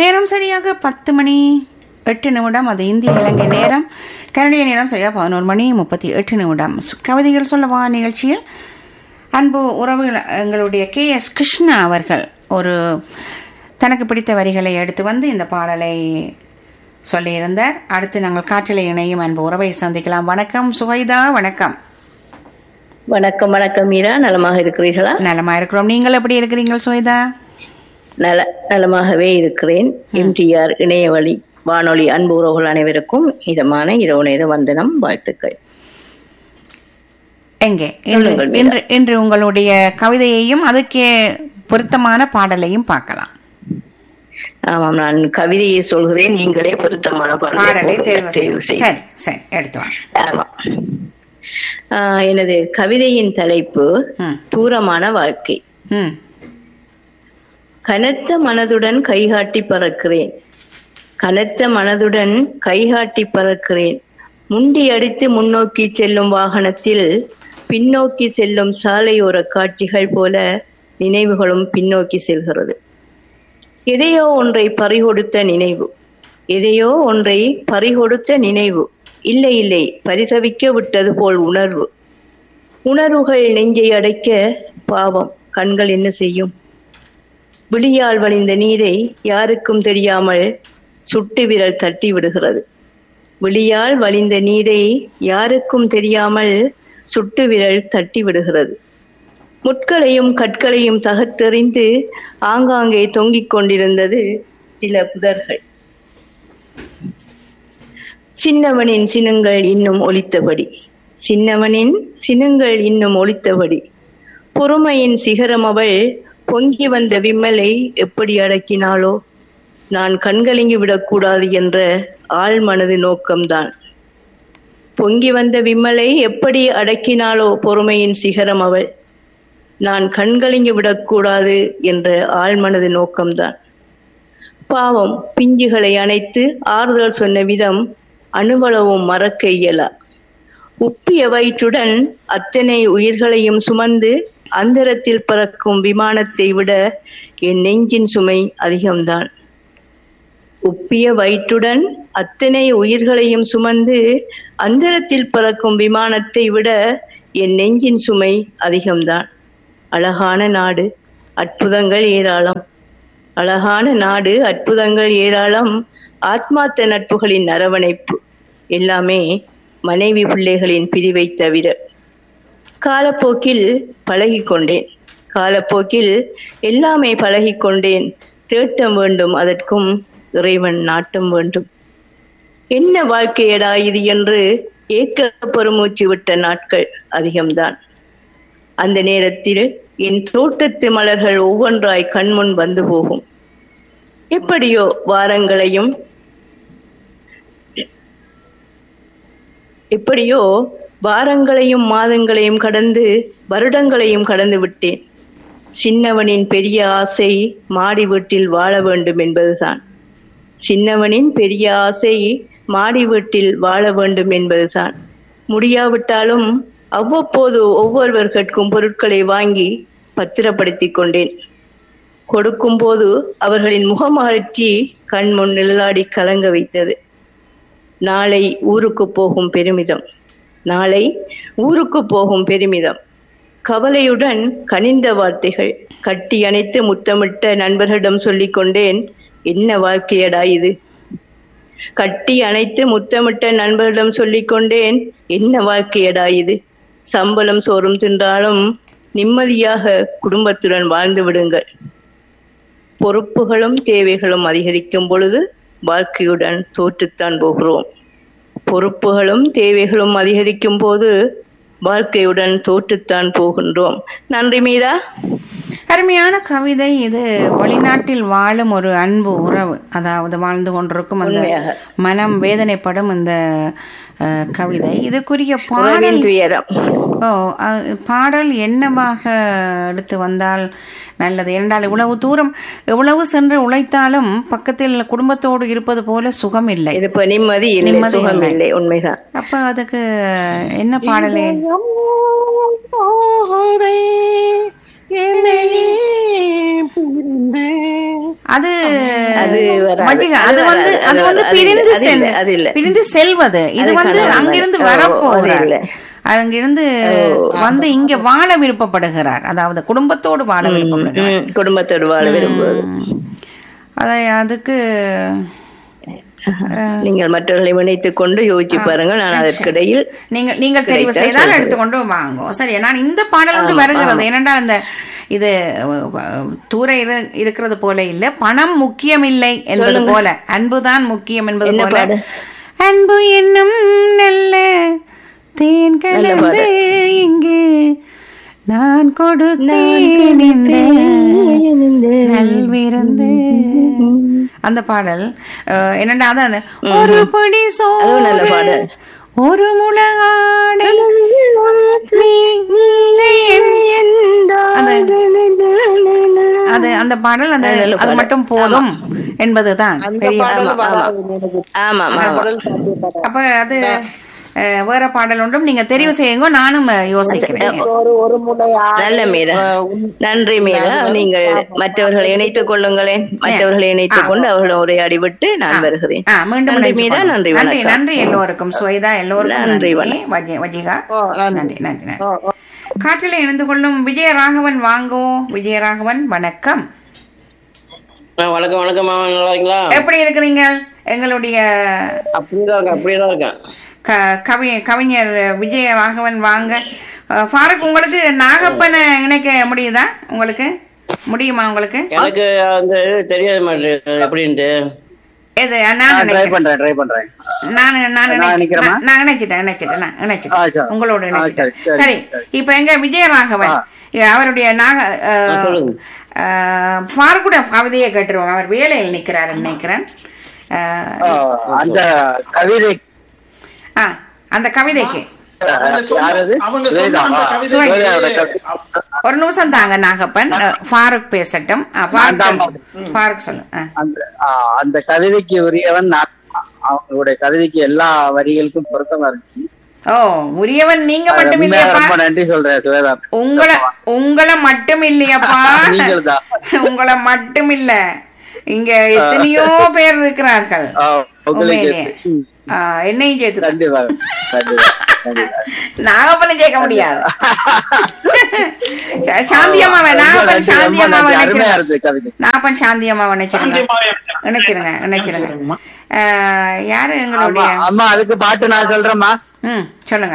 நேரம் சரியாக பத்து மணி எட்டு நிமிடம் அது இந்திய இலங்கை நேரம் கனடிய நேரம் சரியாக பதினோரு மணி முப்பத்தி எட்டு நிமிடம் சு- கவிதைகள் சொல்லவா நிகழ்ச்சியில் அன்பு உறவுகள் எங்களுடைய கே எஸ் கிருஷ்ணா அவர்கள் ஒரு தனக்கு பிடித்த வரிகளை எடுத்து வந்து இந்த பாடலை சொல்லியிருந்தார் அடுத்து நாங்கள் காற்றில் இணையும் அன்பு உறவை சந்திக்கலாம் வணக்கம் சுவைதா வணக்கம் வணக்கம் வணக்கம் மீரா நலமாக இருக்கிறீர்களா நலமா இருக்கிறோம் நீங்கள் எப்படி இருக்கிறீங்க சுவைதா நல நலமாகவே இருக்கிறேன் எம்டிஆர் இணையவழி வானொலி அன்பு உறவுகள் அனைவருக்கும் இதமான இரவு நேர வந்தனம் வாழ்த்துக்கள் எங்கே இன்று சொல்லுங்கள், மீரா. இன்று இன்று உங்களுடைய கவிதையையும் அதுக்கே பொருத்தமான பாடலையும் பார்க்கலாம் ஆமாம் நான் கவிதையை சொல்கிறேன் நீங்களே பொருத்தமான பாடலை பாடலை தேர்வு தேர்வு செய்யும் செய்ய சரி சரி எடுத்து வாங்க ஆமா ஆஹ் எனது கவிதையின் தலைப்பு ம் தூரமான வாழ்க்கை ம் கனத்த மனதுடன் கைகாட்டி பறக்கிறேன் கனத்த மனதுடன் கைகாட்டி பறக்கிறேன் முண்டி அடித்து முன்னோக்கி செல்லும் வாகனத்தில் பின்னோக்கி செல்லும் சாலையோர காட்சிகள் போல நினைவுகளும் பின்னோக்கி செல்கிறது எதையோ ஒன்றை பறிகொடுத்த நினைவு எதையோ ஒன்றை பறிகொடுத்த நினைவு இல்லை இல்லை பரிதவிக்க விட்டது போல் உணர்வு உணர்வுகள் நெஞ்சை அடைக்க பாவம் கண்கள் என்ன செய்யும் விழியால் வழிந்த நீரை யாருக்கும் தெரியாமல் சுட்டு விரல் தட்டி விடுகிறது விழியால் வழிந்த நீரை யாருக்கும் தெரியாமல் சுட்டு விரல் தட்டி விடுகிறது முட்களையும் கற்களையும் தகர்த்தெறிந்து ஆங்காங்கே தொங்கிக் கொண்டிருந்தது சில புதர்கள் சின்னவனின் சினங்கள் இன்னும் ஒலித்தபடி சின்னவனின் சினங்கள் இன்னும் ஒலித்தபடி பொறுமையின் சிகரம் அவள் பொங்கி வந்த விம்மலை எப்படி அடக்கினாளோ நான் கண்கலங்கி விடக்கூடாது என்ற ஆழ் மனது நோக்கம்தான் பொங்கி வந்த விம்மலை எப்படி அடக்கினாளோ பொறுமையின் சிகரம் அவள் நான் கண்கலங்கி விடக்கூடாது என்ற ஆழ்மனது நோக்கம்தான் பாவம் பிஞ்சுகளை அணைத்து ஆறுதல் சொன்ன விதம் அணுவளவும் மறக்க இயலா உப்பிய வயிற்றுடன் அத்தனை உயிர்களையும் சுமந்து அந்தரத்தில் பறக்கும் விமானத்தை விட என் நெஞ்சின் சுமை அதிகம்தான் உப்பிய வயிற்றுடன் அத்தனை உயிர்களையும் சுமந்து அந்தரத்தில் பறக்கும் விமானத்தை விட என் நெஞ்சின் சுமை அதிகம்தான் அழகான நாடு அற்புதங்கள் ஏராளம் அழகான நாடு அற்புதங்கள் ஏராளம் ஆத்மார்த்த நட்புகளின் அரவணைப்பு எல்லாமே மனைவி பிள்ளைகளின் பிரிவை தவிர காலப்போக்கில் பழகிக்கொண்டேன் காலப்போக்கில் எல்லாமே பழகிக்கொண்டேன் தேட்டம் வேண்டும் அதற்கும் இறைவன் நாட்டம் வேண்டும் என்ன வாழ்க்கையடா இது என்று ஏக்க பெருமூச்சு விட்ட நாட்கள் அதிகம்தான் அந்த நேரத்தில் என் தோட்டத்து மலர்கள் ஒவ்வொன்றாய் கண்முன் வந்து போகும் எப்படியோ வாரங்களையும் எப்படியோ வாரங்களையும் மாதங்களையும் கடந்து வருடங்களையும் கடந்து விட்டேன் சின்னவனின் பெரிய ஆசை மாடி வீட்டில் வாழ வேண்டும் என்பதுதான் சின்னவனின் பெரிய ஆசை மாடி வீட்டில் வாழ வேண்டும் என்பதுதான் முடியாவிட்டாலும் அவ்வப்போது ஒவ்வொருவர் கேட்கும் பொருட்களை வாங்கி பத்திரப்படுத்திக் கொண்டேன் கொடுக்கும் போது அவர்களின் முகமலர்ச்சி கண் முன் நிழலாடி கலங்க வைத்தது நாளை ஊருக்கு போகும் பெருமிதம் நாளை ஊருக்கு போகும் பெருமிதம் கவலையுடன் கனிந்த வார்த்தைகள் கட்டி அணைத்து முத்தமிட்ட நண்பர்களிடம் சொல்லிக் கொண்டேன் என்ன வாழ்க்கையடா இது கட்டி அணைத்து முத்தமிட்ட நண்பர்களிடம் சொல்லிக் கொண்டேன் என்ன வாழ்க்கையடா இது சம்பளம் சோறும் தின்றாலும் நிம்மதியாக குடும்பத்துடன் வாழ்ந்து விடுங்கள் பொறுப்புகளும் தேவைகளும் அதிகரிக்கும் பொழுது வாழ்க்கையுடன் தோற்றுத்தான் போகிறோம் பொறுப்புகளும் தேவைகளும் அதிகரிக்கும் போது வாழ்க்கையுடன் தோற்றுத்தான் போகின்றோம் நன்றி மீரா அருமையான கவிதை இது வெளிநாட்டில் வாழும் ஒரு அன்பு உறவு அதாவது வாழ்ந்து கொண்டிருக்கும் அந்த உண்மையாக. மனம் வேதனைப்படும் இந்த அஹ், கவிதை இதுக்குரிய பாடல் உறவின் துயரம் ஓ அஹ், பாடல் என்னவாக எடுத்து வந்தால் நல்லது என்றால் இவ்வளவு தூரம் எவ்வளவு சென்று உழைத்தாலும் பக்கத்தில் குடும்பத்தோடு இருப்பது போல சுகம் இல்லை இது இப்ப நிம்மதி இல்லை நிம்மதி சுகம் இல்லை. இல்லை உண்மைதான் அப்ப அதுக்கு என்ன பாடலே அது அது வராது. மஜிகா, அது அது வந்து வராது. அது அது வந்து வராது. பிரிந்து அது இல்ல, செல் அது இல்ல. பிரிந்து செல்வது இது அது வந்து கணவன் அங்கிருந்து மனைவி. ஓ, வரப்போகிறார் அது இல்ல. அங்கிருந்து வந்து இங்க வாழ விருப்பப்படுகிறார் அதாவது குடும்பத்தோடு வாழ விருப்பப்படுகிறார் ம், குடும்பத்தோடு வாழ விரும்புவது அதை அதுக்கு நீங்கள் மற்றவர்களை இணைத்துக் கொண்டு யோசிச்சு பாருங்கள் நான் அதற்கிடையில் நீங்கள் நீங்கள் தெரிவு கிடைத்தால் செய்தால் சொல்கிறேன். எடுத்துக்கொண்டு வாங்க சரி நான் இந்த பாடல் வந்து வருகிறது ஏனென்றால் அந்த இது அஹ், தூர இரு- இருக்கிறது போல இல்ல பணம் முக்கியம் இல்லை என்பது போல அன்புதான் முக்கியம் என்பது என்ன போல பாடல்? அன்பு என்னும் நல்ல தேன் கலந்து இங்கு நான் கொடுத்தேன் இந்த நல்விருந்து அந்த பாடல் அஹ், என்னடா அதான் ஒரு படி அதுவும் நல்ல சோறு பாடல். ஒரு முழங்காடை நீ இல்லை அந்த அது அந்த பாடல் அந்த நல்ல அது பாடல். மட்டும் போதும் என்பதுதான் அந்த பெரிய பாடல் ஆமா, வராது எனக்கு. ஆமா அந்த ஆமா பாடல் சாத்தியப்படாது. அப்ப அது அஹ், வேற பாடல் ஒன்றும் நீங்க தெரிவு செய்யுங்க நானும் அஹ், யோசிக்கிறேன் ஒரு ஒரு முறை ஆடை, நல்ல மீரா அஹ், உன்- நன்றி மீரா நீங்கள் மற்றவர்களை இணைத்துக் கொள்ளுங்களேன் மற்றவர்களை இணைத்துக் கொண்டு அவர்களுடன் உரையாடி விட்டு நான் வருகிறேன் ஆ, மீண்டும் நன்றி இணைந்து மீரா கொள்ளும். நன்றி நன்றி வணக்கம் நன்றி எல்லோருக்கும் சுவைதா எல்லோருக்கும் நன்றி, நன்றி வஜி- வஜிகா ஓ, நன்றி. நன்றி நன்றி நன்றி ஓ, ஓ. காற்றில் இணைந்து கொள்ளும் விஜயராகவன் வாங்கோ விஜயராகவன் வணக்கம் ஆ, வணக்கம் வணக்கம் மாமா நல்லா இருக்கீங்களா எப்படி இருக்கிறீங்க எங்களுடைய அப்படிதான் இருக்கேன் அப்படிதான் இருக்கேன் க- கவி கவிஞர் விஜயராகவன் வாங்க அஹ், ஃபாரூக் உங்களுக்கு நாகப்பனை இணைக்க முடியுதா உங்களுக்கு முடியுமா உங்களுக்கு எனக்கு வந்து தெரியாது மாட்டேங்குது எப்படின்ட்டு எது நான் ட்ரை நினைக்கிறேன் பண்றேன் ட்ரை பண்றேன் நான் நான் நான் நினைக்கிறேன் நினைக்கிறேமா? நான் நான் நினைச்சிட்டேன் நினைச்சிட்டேன் நான் ஆ, நினைச்சிட்டேன் சரி. உங்களோட ஆ, நினைச்சிட்டேன் சரி, சரி சரி. இப்ப எங்க விஜயராகவன் ஆ. அவருடைய நாக ஆ, சொல்லுங்க. ஃபாரூக்குட கவிதையை கேட்டுருவோம் அவர் வேலையில் நிக்கிறாருன்னு நினைக்கிறேன் அஹ், ஆ, அந்த கவிதை ஆ அந்த கவிதைக்கு யாரது சுவேதாவா? சுவை. சுவேதாவோட கவிதை. ஒரு நிமிஷம் தாங்க நாகப்பன் அஹ், ஃபாரூக் பேசட்டும் ஆ, ஃபாரூக் நான் தான் சொல்லு. ஃபாரூக் சொல்லு ஆ. அந்த ஆ, அந்த கவிதைக்கு உரியவன் நான் அவங்களுடைய கவிதைக்கு எல்லா வரிகளுக்கும் பொருத்தமா இருந்துச்சு ஓ உரியவன் நீங்க அது மட்டும் உண்மையா இல்லையாப்பா ரொம்ப நன்றி சொல்றேன் சுவேதா உங்களை உங்களை மட்டும் இல்லையாப்பா நீங்கள்தான். உங்களை மட்டும் இல்ல இங்க எத்தனையோ பேர் இருக்கிறார்கள் ஆ, உங்களுக்கு உண்மையிலேயே ம், ஆ, என்னையும் சேர்த்து கண்டிப்பா கண்டிப்பா கண்டிப்பா நாகப்பனை சேர்க்க முடியாது சா- சாந்தி அம்மாவை நாகப்பன் சாந்தி ரொம்ப அம்மாவை நன்றி. அருமையா நினைச்சிருங்க இருந்துச்சு கவிதை நாகப்பன் சாந்தி அம்மாவை நினைச்சிருங்க நினைச்சிருங்க நினைச்சிருங்க ஆ, யாரு எங்களுடைய அம்மா, அம்மா அதுக்கு பாட்டு நான் சொல்றேம்மா ம் சொல்லுங்க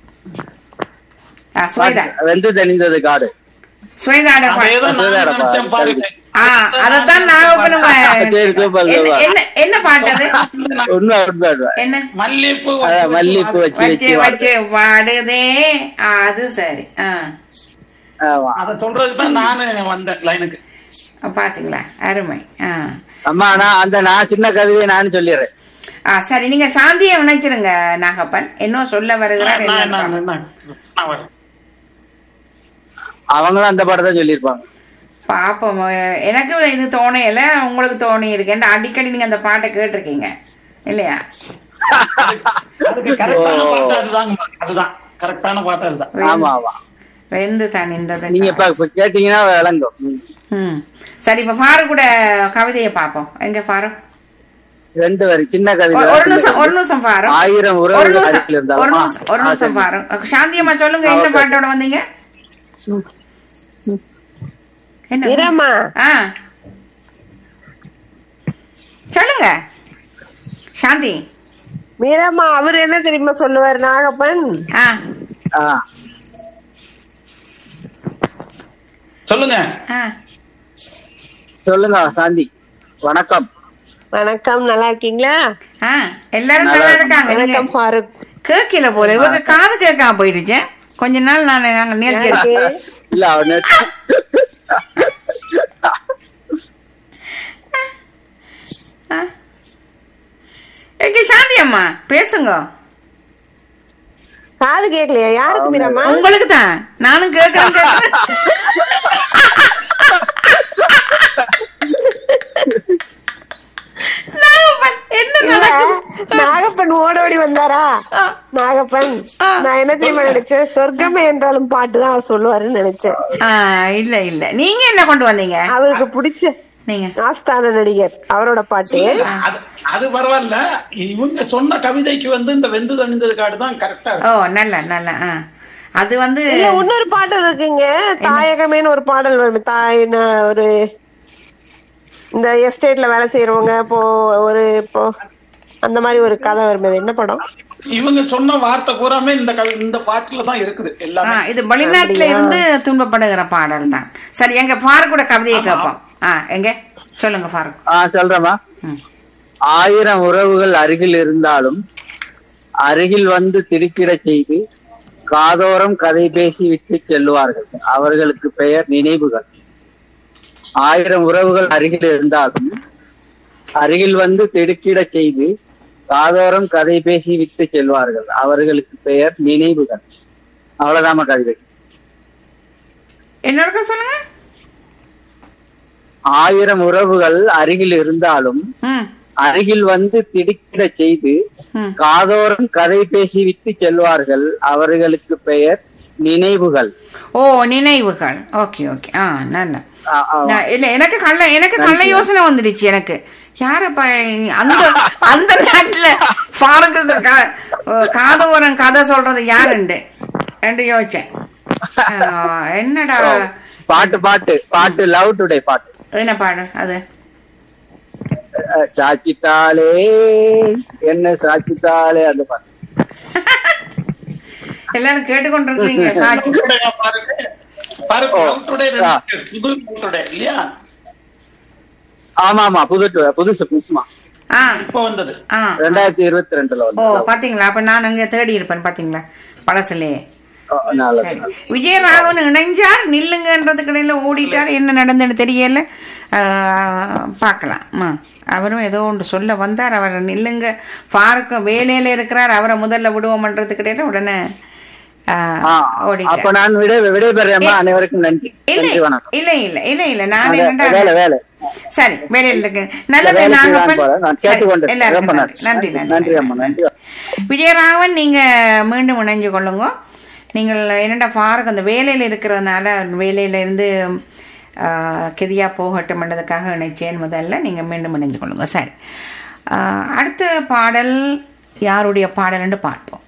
ஆ, சுவேதா வெந்து தெளிந்தது காடு சுவேதாட பா- சுவேதாட பாடு. ஆ அதத்தான் நாகப்பனும் சரி, சூப்பர், என்ன சூப்பர். என்ன என்ன பாட்டு அது உண்மை உண்மை உண்மை. என்ன மல்லிப்பூ அதான் மல்லிப்பூ வச்சு வச்சு வச்சு வச்சு வாடுதே ஆ, அது சரி ஆ ஆமா அத சொல்றதுக்கு தான் நானு வந்தேன் லைனுக்கு பாத்தீங்களா அருமை ஆ அம்மா நான் அந்த நான் சின்ன கவிதையை நானும் சொல்லிடுறேன் ஆ சரி நீங்க சாந்தியை நினைச்சிருங்க நாகப்பன் இன்னும் சொல்ல வருகிறார் நான் என்ன நான் நான் நான் வரேன். அவங்களும் அந்த பாட்டை தான் சொல்லியிருப்பாங்க பாப்போம் எனக்கு இது தோணையில உங்களுக்கு தோணி இருக்கேன் அடிக்கடி நீங்க அந்த பாட்டை கேட்டிருக்கீங்க இல்லையா அதுக்கு கரெக்டான ஓ. பாட்டு அதுதாங்க அதுதான் கரெக்டான பாட்டு அதுதான் ஆமா ஆமா வெந்து தணிந்தது நீங்க இப்ப இப்ப கேட்டீங்கன்னா விளங்கும் ம். ம் சரி இப்ப ஃபாரூக் கூட கவிதையை பார்ப்போம் எங்க ஃபாரூக் ரெண்டு வரி சின்ன கவிதை ஒரு- ஒரு சின்ன நிமிஷம் ஒரு கவிதை. நிமிஷம் ஃபாரூக் ஆயிரம் ஒரு உறவுகள் நிமிஷம் அருகில் இருந்தாலும் ஒரு நிமிஷம் ஒரு ஆ, நிமிஷம் சரி. ஃபாரூக் சாந்தியம்மா சொல்லுங்க ஆ, என்ன ஓகே. பாட்டோட வந்தீங்க என்ன வீரம்மா ஆ சொல்லுங்க சாந்தி மீரம்மா அவர் என்ன தெரியுமா சொல்லுவார் நாகப்பன் ஆ ஆ, சொல்லுங்க ஆ சொல்லுங்க சாந்தி வணக்கம் வணக்கம் நல்லா இருக்கீங்களா ஆ எல்லாரும் நல்லா இருக்காங்க நீங்க வணக்கம் ஃபாரூக் கேட்கல போல இவங்க காது கேட்காம போயிடுச்சு கொஞ்ச நாள் நான் அங்க நிகழ்ச்சி யாருக்கு? இல்ல அவனு ஆ. எங்க சாந்தி அம்மா பேசுங்க காது கேட்கலையா யாருக்கு மீரம்மா உங்களுக்கு தான் நானும் கேட்கறேன் கேட்கறேன் நாகப்பன், என்ன இல்ல நடக்குது நாகப்பன் ஓடோடி வந்தாரா ஆ. நாகப்பன் ஆ. நான் என்ன தெரியுமா நினைச்சேன் சொர்க்கமே என்றாலும் பாட்டு தான் அவர் சொல்லுவாருன்னு நினைச்சேன் ஆ, இல்ல இல்ல நீங்க என்ன கொண்டு வந்தீங்க அவருக்கு பிடிச்ச நீங்க ஆஸ்தான நடிகர் அவரோட பாட்டு அது அது பரவாயில்ல இவங்க சொன்ன கவிதைக்கு வந்து இந்த வெந்து தணிந்தது காடு தான் கரெக்டா ஓ நல்ல நல்ல ஆ அது வந்து இல்ல இன்னொரு பாடல் இருக்குங்க தாயகமேன்னு ஒரு பாடல் வரும் தாய் ந- ஒரு இந்த எஸ்டேட்ல வேலை செய்யறவங்க இப்போ ஒரு இப்போ அந்த மாதிரி ஒரு கதை வரும் அது என்ன படம் இவங்க சொன்ன வார்த்தை பூராமே இந்த கவி இந்த பாட்டுல தான் இருக்குது ஆ, எல்லாமே இது வெளிநாட்டுல இருந்து துன்பப்படுகிற பாடல் தான் சரி எங்க ஃபாரூக்கோட கவிதையை கேட்போம் ஆ எங்க சொல்லுங்க ஃபாரூக் ஆ சொல்றேம்மா ம். ஆயிரம் உறவுகள் அருகில் இருந்தாலும் அருகில் வந்து திடுக்கிடச் செய்து காதோரம் கதை பேசி விட்டு செல்வார்கள் அவர்களுக்கு பெயர் நினைவுகள் ஆயிரம் உறவுகள் அருகில் இருந்தாலும் அருகில் வந்து திடுக்கிடச் செய்து காதோரம் கதை பேசி விட்டு செல்வார்கள் அவர்களுக்கு பெயர் நினைவுகள் அவ்வளவுதாம்மா கவிதை என்னோட சொல்லுங்க ஆயிரம் உறவுகள் அருகில் இருந்தாலும் ம் அருகில் வந்து திடுக்கிடச் செய்து ம் காதோரம் கதை பேசிவிட்டு செல்வார்கள் அவர்களுக்கு பெயர் நினைவுகள் ஓ நினைவுகள் ஓகே ஓகே ஆ நல்ல ஆ, ஆ. நான் இல்ல எனக்கு கள்ள எனக்கு கள்ள யோசனை வந்துடுச்சு எனக்கு யாரப்பா அந்த அந்த நாட்டுல ஃபாரூக்கு க- காதோரம் கதை சொல்றது யாருண்டு என்று யோசிச்சேன் ஆ, என்னடா பாட்டு பாட்டு பாட்டு லவ் டுடே பாட்டு என்ன பாடு அது அஹ், சாச்சித்தாளே என்ன சாச்சித்தாளே அந்த பாட்டு எல்லாரும் கேட்டுக்கொண்டிருக்கீங்க சாட்சி டுடே பாருங்க பாருங்க ஓ. love today ஆ. ரெண்டு புது love today இல்லையா ஆமா ஆமா புது டு- புதுசு புதுசுமா ஆ இப்ப வந்தது ஆ ரெண்டாயிரத்தி இருபத்தி ரெண்டுல ஓ வந்து பாத்தீங்களா அப்ப நான் அங்க தேடி இருப்பேன் பாத்தீங்களா பழசுலயே ஓ, நல்லது சரி விஜயராகவன் இணைஞ்சார் நில்லுங்கன்றதுக்கு இடையில ஓடிட்டார் என்ன நடந்ததுன்னு தெரியல ஆஹ், பார்க்கலாம் ஆ, அவரும் ஏதோ ஒன்று சொல்ல வந்தார் அவர் நில்லுங்க ஃபாருக்கு வேலையில இருக்கிறார் அவரை முதல்ல விடுவோம்ன்றதுக்கு இடையில உடனே ஆஹ், ஆ, அப்ப ஓடிட்டார் நான் விடை விடைபெறேம்மா அனைவருக்கும் நன்றி இல்ல நன்றி வணக்கம் இல்ல இல்ல இல்ல இல்ல நான் அத- என்னடா வேலை வேலை சரி வேலையில் இருக்கு நல்லது வேலைக்கு நாங்க நான் போறேன். நான் சரி, கேட்டுக்கொண்டு எல்லாருக்கும் ரொம்ப நன்றி நன்றி நன்றி நன்றி அம்மா நன்றி விஜயராகவன் நீங்க மீண்டும் இணைஞ்சு கொள்ளுங்க நீங்கள் என்னடா ஃபாருக்கு அந்த வேலையில் இருக்கிறதுனால வேலையில இருந்து ஆஹ், கெதியா போகட்டும்ன்றதுக்காக இணைச்சேன் முதல்ல நீங்க மீண்டும் இணைஞ்சு கொள்ளுங்க சரி ஆஹ், அடுத்த பாடல் யாருடைய பாடல்னு பார்ப்போம்